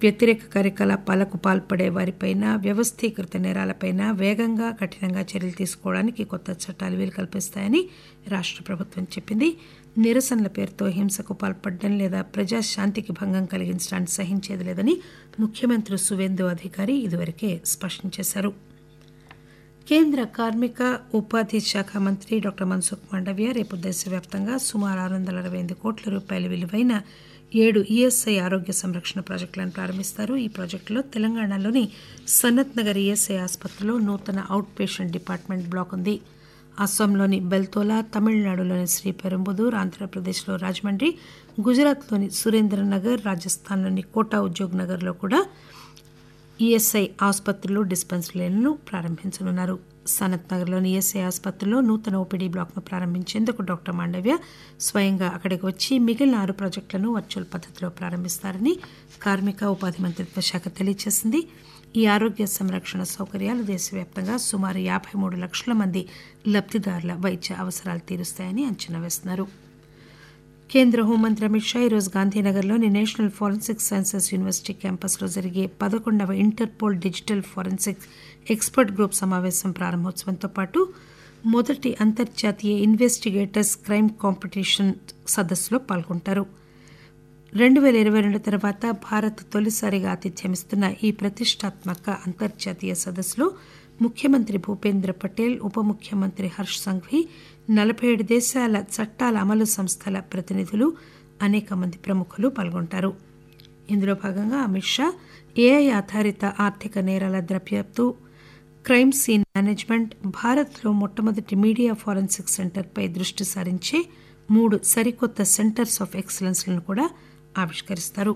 వ్యతిరేక కార్యకలాపాలకు పాల్పడే వారిపైన వ్యవస్థీకృత నేరాలపైన వేగంగా కఠినంగా చర్యలు తీసుకోవడానికి కొత్త చట్టాలు వీలు కల్పిస్తాయని రాష్ట్ర ప్రభుత్వం చెప్పింది నిరసనల పేరుతో హింసకు పాల్పడడం లేదా ప్రజాశాంతికి భంగం కలిగించడాన్ని సహించేది లేదని ముఖ్యమంత్రి సువేందు అధికారి ఇదివరకే స్పష్టం చేశారు కేంద్ర కార్మిక ఉపాధి శాఖ మంత్రి డాక్టర్ మన్సుఖ్ మాండవ్య రేపు దేశవ్యాప్తంగా సుమారు ఆరు వందల అరవై ఎనిమిది కోట్ల రూపాయల విలువైన ఏడు ఈఎస్ఐ ఆరోగ్య సంరక్షణ ప్రాజెక్టులను ప్రారంభిస్తారు ఈ ప్రాజెక్టులో తెలంగాణలోని సనత్ నగర్ ఈఎస్ఐ ఆసుపత్రిలో నూతన అవుట్ పేషెంట్ డిపార్ట్మెంట్ బ్లాక్ ఉంది అస్సాంలోని బెల్తోలా తమిళనాడులోని శ్రీపెరంబుదూర్ ఆంధ్రప్రదేశ్లో రాజమండ్రి గుజరాత్లోని సురేంద్రనగర్ రాజస్థాన్లోని కోటా ఉద్యోగ్ నగర్లో కూడా ఈఎస్ఐ ఆసుపత్రులు డిస్పెన్సరీలను ప్రారంభించనున్నారు సనత్ నగర్లోని ఈఎస్ఐ ఆసుపత్రిలో నూతన ఓపీడీ బ్లాక్ను ప్రారంభించేందుకు డాక్టర్ మాండవ్య స్వయంగా అక్కడికి వచ్చి మిగిలిన ఆరు ప్రాజెక్టులను వర్చువల్ పద్దతిలో ప్రారంభిస్తారని కార్మిక ఉపాధి మంత్రిత్వ శాఖ తెలియజేసింది ఈ ఆరోగ్య సంరక్షణ సౌకర్యాలు దేశవ్యాప్తంగా సుమారు యాభై మూడు లక్షల మంది లబ్దిదారుల వైద్య అవసరాలు తీరుస్తాయని అంచనా వేస్తున్నారు కేంద్ర హోంమంత్రి అమిత్ షా ఈరోజు గాంధీనగర్లోని నేషనల్ ఫోరెన్సిక్ సైన్సెస్ యూనివర్సిటీ క్యాంపస్లో జరిగే పదకొండవ Interpol digital forensic expert group సమావేశం ప్రారంభోత్సవంతో పాటు మొదటి అంతర్జాతీయ ఇన్వెస్టిగేటర్స్ క్రైమ్ కాంపిటీషన్ సదస్సులో పాల్గొంటారు రెండు పేల ఇరవై రెండు తర్వాత భారత్ తొలిసారిగా ఆతిథ్యమిస్తున్న ఈ ప్రతిష్టాత్మక అంతర్జాతీయ సదస్సులో ముఖ్యమంత్రి భూపేంద్ర పటేల్ ఉప ముఖ్యమంత్రి హర్ష్ సంఘ్వి నలభై ఏడు దేశాల చట్టాల అమలు సంస్థల ప్రతినిధులు అనేక మంది ప్రముఖులు పాల్గొంటారు ఇందులో భాగంగా అమిత్ షా ఏఐ ఆధారిత ఆర్థిక నేరాల దర్యాప్తు క్రైమ్ సీన్ మేనేజ్మెంట్ భారత్లో మొట్టమొదటి మీడియా ఫోరెన్సిక్ సెంటర్పై దృష్టి సారించే మూడు సరికొత్త సెంటర్స్ ఆఫ్ ఎక్సలెన్స్లను కూడా ఆవిష్కరిస్తారు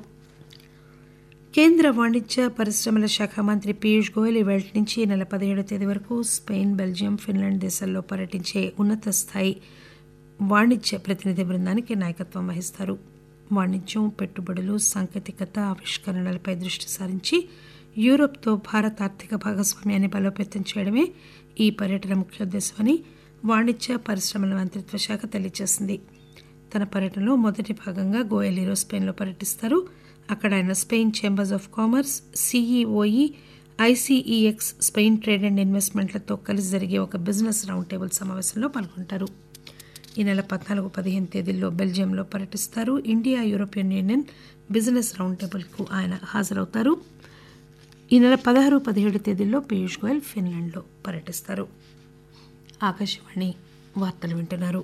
కేంద్ర వాణిజ్య పరిశ్రమల శాఖ మంత్రి పీయూష్ గోయల్ ఇవాళ నుంచి ఈ నెల పదిహేడవ తేదీ వరకు స్పెయిన్ బెల్జియం ఫిన్లాండ్ దేశాల్లో పర్యటించే ఉన్నత స్థాయి వాణిజ్య ప్రతినిధి బృందానికి నాయకత్వం వహిస్తారు వాణిజ్యం పెట్టుబడులు సాంకేతికత ఆవిష్కరణలపై దృష్టి సారించి యూరోప్తో భారత్ ఆర్థిక భాగస్వామ్యాన్ని బలోపేతం చేయడమే ఈ పర్యటన ముఖ్యోద్దేశమని వాణిజ్య పరిశ్రమల మంత్రిత్వ శాఖ తెలియజేసింది తన పర్యటనలో మొదటి భాగంగా గోయల్ ఈరోజు స్పెయిన్లో పర్యటిస్తారు అక్కడ ఆయన Spain chambers of commerce CEOE ICEX Spain trade and ఇన్వెస్ట్మెంట్లతో కలిసి జరిగే ఒక బిజినెస్ రౌండ్ టేబుల్ సమావేశంలో పాల్గొంటారు ఈ నెల పద్నాలుగు పదిహేను తేదీల్లో బెల్జియంలో పర్యటిస్తారు India European Union business round టేబుల్కు ఆయన హాజరవుతారు ఈ నెల పదహారు పదిహేడు తేదీల్లో పీయూష్ గోయల్ ఫిన్లాండ్లో పర్యటిస్తారు ఆకాశవాణి వార్తలు వింటున్నారు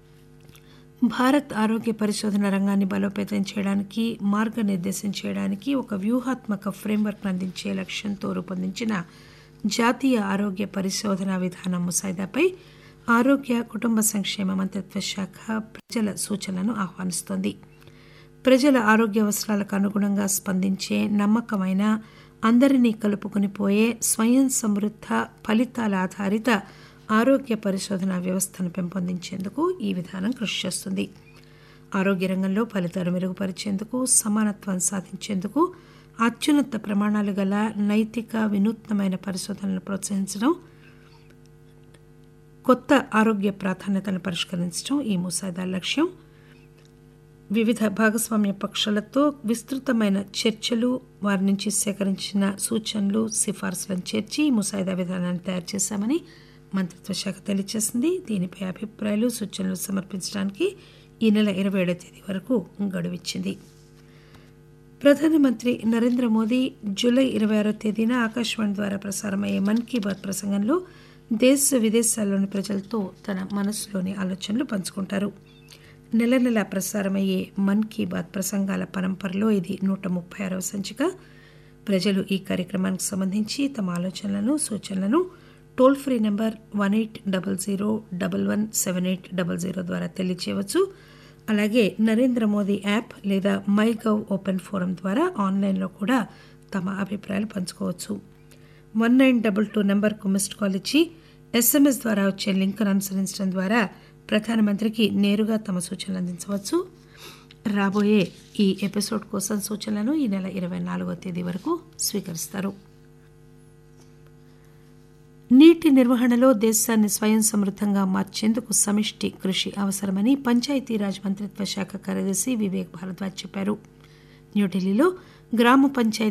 భారత్ ఆరోగ్య పరిశోధన రంగాన్ని బలోపేతం చేయడానికి మార్గనిర్దేశం చేయడానికి ఒక వ్యూహాత్మక ఫ్రేమ్వర్క్ అందించే లక్ష్యంతో రూపొందించిన జాతీయ ఆరోగ్య పరిశోధన విధానం ముసాయిదాపై ఆరోగ్య కుటుంబ సంక్షేమ మంత్రిత్వ శాఖ ప్రజల సూచనలను ఆహ్వానిస్తోంది ప్రజల ఆరోగ్య అవసరాలకు అనుగుణంగా స్పందించే నమ్మకమైన అందరినీ కలుపుకుని పోయే స్వయం సమృద్ధ ఫలితాల ఆధారిత ఆరోగ్య పరిశోధన వ్యవస్థను పెంపొందించేందుకు ఈ విధానం కృషి చేస్తుంది ఆరోగ్య రంగంలో ఫలితాలు మెరుగుపరిచేందుకు సమానత్వం సాధించేందుకు అత్యున్నత ప్రమాణాలు గల నైతిక వినూత్నమైన పరిశోధనలను ప్రోత్సహించడం కొత్త ఆరోగ్య ప్రాధాన్యతలను పరిష్కరించడం ఈ ముసాయిదా లక్ష్యం వివిధ భాగస్వామ్య పక్షాలతో విస్తృతమైన చర్చలు వారి నుంచి సేకరించిన సూచనలు సిఫార్సులను చేర్చి ఈ ముసాయిదా విధానాన్ని తయారు చేశామని మంత్రిత్వ శాఖ తెలియజేసింది దీనిపై అభిప్రాయాలు సూచనలు సమర్పించడానికి ఈ నెల ఇరవై ఏడవ తేదీ వరకు గడువిచ్చింది ప్రధానమంత్రి నరేంద్ర మోదీ జూలై ఇరవై ఆరో తేదీన ఆకాశవాణి ద్వారా ప్రసారమయ్యే మన్ కీ బాత్ ప్రసంగంలో దేశ విదేశాల్లోని ప్రజలతో తన మనసులోని ఆలోచనలు పంచుకుంటారు నెల నెల ప్రసారమయ్యే మన్ కీ బాత్ ప్రసంగాల పరంపరలో ఇది నూట ముప్పై ఆరవ సంచిక ప్రజలు ఈ కార్యక్రమానికి సంబంధించి తమ ఆలోచనలను సూచనలను toll free number one eight double zero double one seven eight double zero ద్వారా తెలియచేయవచ్చు అలాగే నరేంద్ర మోదీ యాప్ లేదా మై గవ్ ఓపెన్ ఫోరం ద్వారా ఆన్లైన్లో కూడా తమ అభిప్రాయాలు పంచుకోవచ్చు వన్ నైన్ డబల్ టూ నెంబర్కు మిస్డ్ కాల్ ఇచ్చి ఎస్ఎంఎస్ ద్వారా వచ్చే లింక్ను అనుసరించడం ద్వారా ప్రధానమంత్రికి నేరుగా తమ సూచనలు అందించవచ్చు రాబోయే ఈ ఎపిసోడ్ కోసం సూచనలను ఈ నెల ఇరవై నాలుగో తేదీ వరకు స్వీకరిస్తారు నీటి నిర్వహణలో దేశాన్ని స్వయం సమృద్దంగా మార్చేందుకు సమిష్టి కృషి అవసరమని పంచాయతీరాజ్ మంత్రిత్వ శాఖ కార్యదర్శి వివేక్ భారద్వాజ్ చెప్పారు న్యూఢిల్లీలో గ్రామ పంచాయతీ